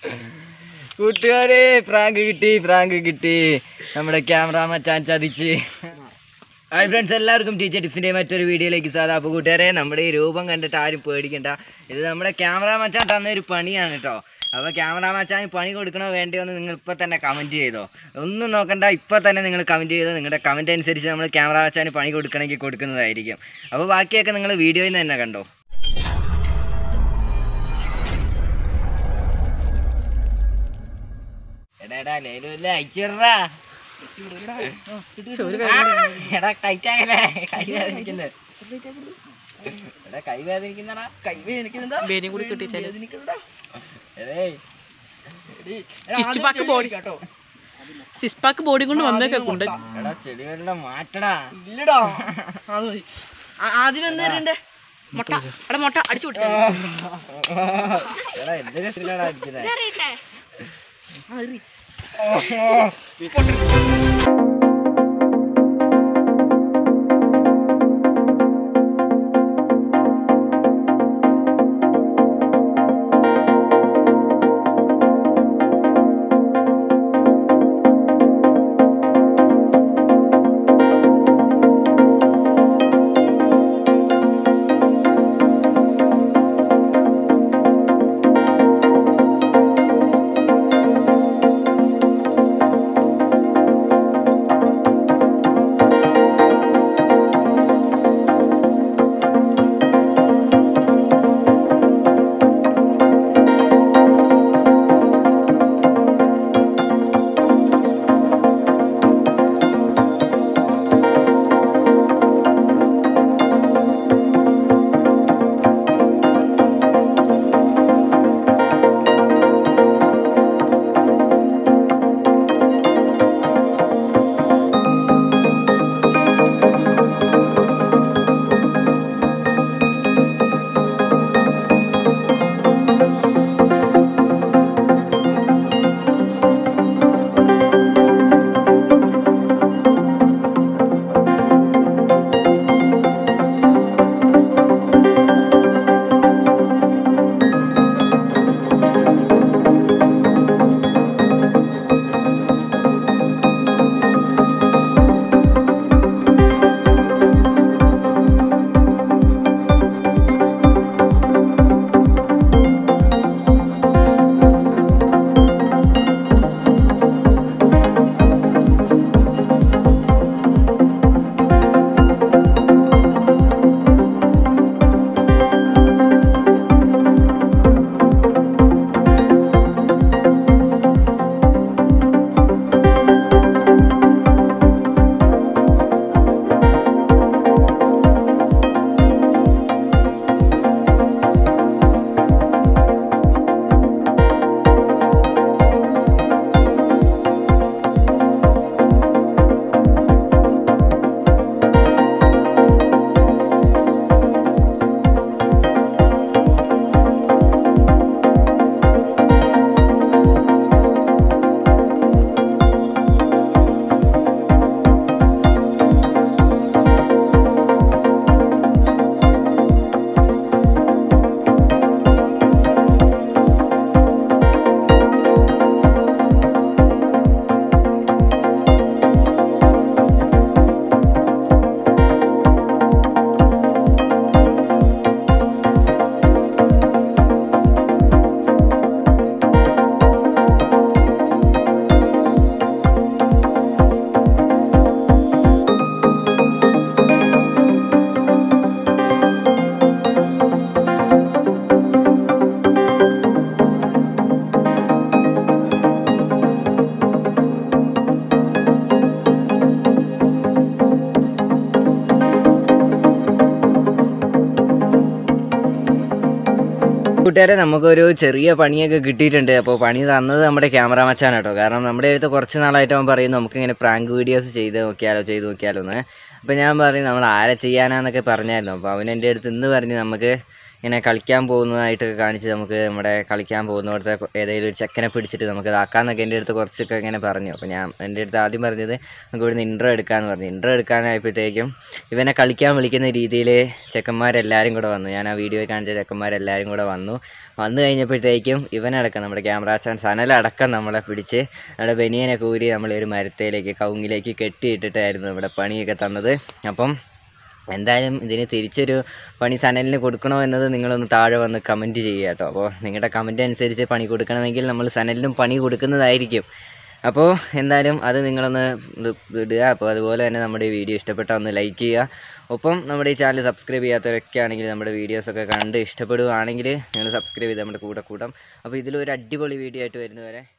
കൂട്ടുകാരെ പ്രാങ്ക് കിട്ടി പ്രാങ്ക് കിട്ടി നമ്മുടെ ക്യാമറ ചാൻ ചതിച്ച് ഹായ് ഫ്രണ്ട്സ് എല്ലാവർക്കും ടീച്ചർ ടിപ്സിൻ്റെ മറ്റൊരു വീഡിയോയിലേക്ക് സാധാ അപ്പോൾ കൂട്ടുകാരെ നമ്മുടെ ഈ രൂപം കണ്ടിട്ട് ആരും പേടിക്കണ്ട ഇത് നമ്മുടെ ക്യാമറ മച്ചാൻ തന്ന ഒരു പണിയാണ് കേട്ടോ അപ്പോൾ ക്യാമറ മച്ചാൻ പണി കൊടുക്കണോ വേണ്ടയോ എന്ന് നിങ്ങൾ ഇപ്പോൾ തന്നെ കമൻറ്റ് ചെയ്തോ ഒന്നും നോക്കണ്ട ഇപ്പോൾ തന്നെ നിങ്ങൾ കമൻറ്റ് ചെയ്തോ നിങ്ങളുടെ കമൻറ്റ് അനുസരിച്ച് നമ്മൾ ക്യാമറ മച്ചാൻ പണി കൊടുക്കണമെങ്കിൽ കൊടുക്കുന്നതായിരിക്കും അപ്പോൾ ബാക്കിയൊക്കെ നിങ്ങൾ വീഡിയോയിൽ നിന്ന് തന്നെ കണ്ടോ എടാ എടാ ലേലു ഇല്ല അയച്ചിടാ എടാ കഴിച്ചാകലേ കൈ വേദനിക്കുന്നത് എടാ കൈ വേദനിക്കുന്നടാ കൈ വേദനിക്കുന്നുണ്ടോ ബേനിയും കൂടി കിട്ടിയിട്ടല്ലേ വേദനിക്കുന്നുണ്ടോ എടേയ് എടീ, എടാ, ചിച്ചു ആദ്യം പാക്ക് ചെടി body. കേട്ടോ. സിസ്പാക്ക് ബോഡി കൊണ്ട് വന്നേക്കെ കൊണ്ട് എടാ ചെടികളുടെ മാറ്റടാ ഇല്ലടാ അത് മതി ആ- ആദ്യം എന്താ മുട്ട അവിടെ മുട്ട അടിച്ചു കൊടുത്തു എടാ എന്തൊരു രസത്തിലാടാ ഇരിക്കുന്നെ. കൂട്ടുകാരെ നമുക്കൊരു ചെറിയ പണിയൊക്കെ കിട്ടിയിട്ടുണ്ട് അപ്പോൾ പണി തന്നത് നമ്മുടെ ക്യാമറ മച്ചാൻ കേട്ടോ കാരണം നമ്മുടെ അടുത്ത് കുറച്ച് നാളായിട്ട് അവൻ പറയും നമുക്കിങ്ങനെ പ്രാങ്ക് വീഡിയോസ് ചെയ്ത് നോക്കിയാലോ ചെയ്ത് നോക്കിയാലോ എന്ന് അപ്പോൾ ഞാൻ പറയും നമ്മൾ ആരെ ചെയ്യാനാന്നൊക്കെ പറഞ്ഞായിരുന്നു അപ്പോൾ അവൻ എൻ്റെ അടുത്ത് ഇന്ന് പറഞ്ഞ് നമുക്ക് ഇങ്ങനെ കളിക്കാൻ പോകുന്നതായിട്ടൊക്കെ കാണിച്ച് നമുക്ക് നമ്മുടെ കളിക്കാൻ പോകുന്നിടത്തെ ഏതെങ്കിലും ഒരു ചെക്കനെ പിടിച്ചിട്ട് നമുക്ക് ഇതാക്കാന്നൊക്കെ എൻ്റെ അടുത്ത് കുറച്ചൊക്കെ ഇങ്ങനെ പറഞ്ഞു അപ്പോൾ ഞാൻ എൻ്റെ അടുത്ത് ആദ്യം പറഞ്ഞത് നമുക്ക് ഇവിടുന്ന് ഇൻട്രോ എടുക്കാമെന്ന് പറഞ്ഞു ഇൻട്രോ എടുക്കാനായപ്പോഴത്തേക്കും ഇവനെ കളിക്കാൻ വിളിക്കുന്ന രീതിയിൽ ചെക്കന്മാരെല്ലാവരും കൂടെ വന്നു ഞാൻ ആ വീഡിയോ കാണിച്ച ചെക്കന്മാരെല്ലാവരും കൂടെ വന്നു വന്നു കഴിഞ്ഞപ്പോഴത്തേക്കും ഇവനടക്കം നമ്മുടെ ക്യാമറ ചാൻ സനലടക്കം നമ്മളെ പിടിച്ച് നമ്മുടെ ബനിയനെ കൂരി നമ്മളെ ഒരു മരത്തേലേക്ക് കവുങ്ങിലേക്ക് കെട്ടിയിട്ടിട്ടായിരുന്നു ഇവിടെ പണിയൊക്കെ തന്നത് അപ്പം എന്തായാലും ഇതിന് തിരിച്ചൊരു പണി സനലിന് കൊടുക്കണോ എന്നത് നിങ്ങളൊന്ന് താഴെ വന്ന് കമൻറ്റ് ചെയ്യുക കേട്ടോ അപ്പോൾ നിങ്ങളുടെ കമൻറ്റ് അനുസരിച്ച് പണി കൊടുക്കണമെങ്കിൽ നമ്മൾ സനലിനും പണി കൊടുക്കുന്നതായിരിക്കും അപ്പോൾ എന്തായാലും അത് നിങ്ങളൊന്ന് ഇത് ഇടുക അപ്പോൾ അതുപോലെ തന്നെ നമ്മുടെ ഈ വീഡിയോ ഇഷ്ടപ്പെട്ടാൽ ഒന്ന് ലൈക്ക് ചെയ്യുക ഒപ്പം നമ്മുടെ ഈ ചാനൽ സബ്സ്ക്രൈബ് ചെയ്യാത്തവരൊക്കെ ആണെങ്കിൽ നമ്മുടെ വീഡിയോസൊക്കെ കണ്ട് ഇഷ്ടപ്പെടുകയാണെങ്കിൽ നിങ്ങൾ സബ്സ്ക്രൈബ് ചെയ്ത് നമ്മുടെ കൂടെ കൂടാം അപ്പോൾ ഇതിലൊരു അടിപൊളി വീഡിയോ ആയിട്ട് വരുന്നവരെ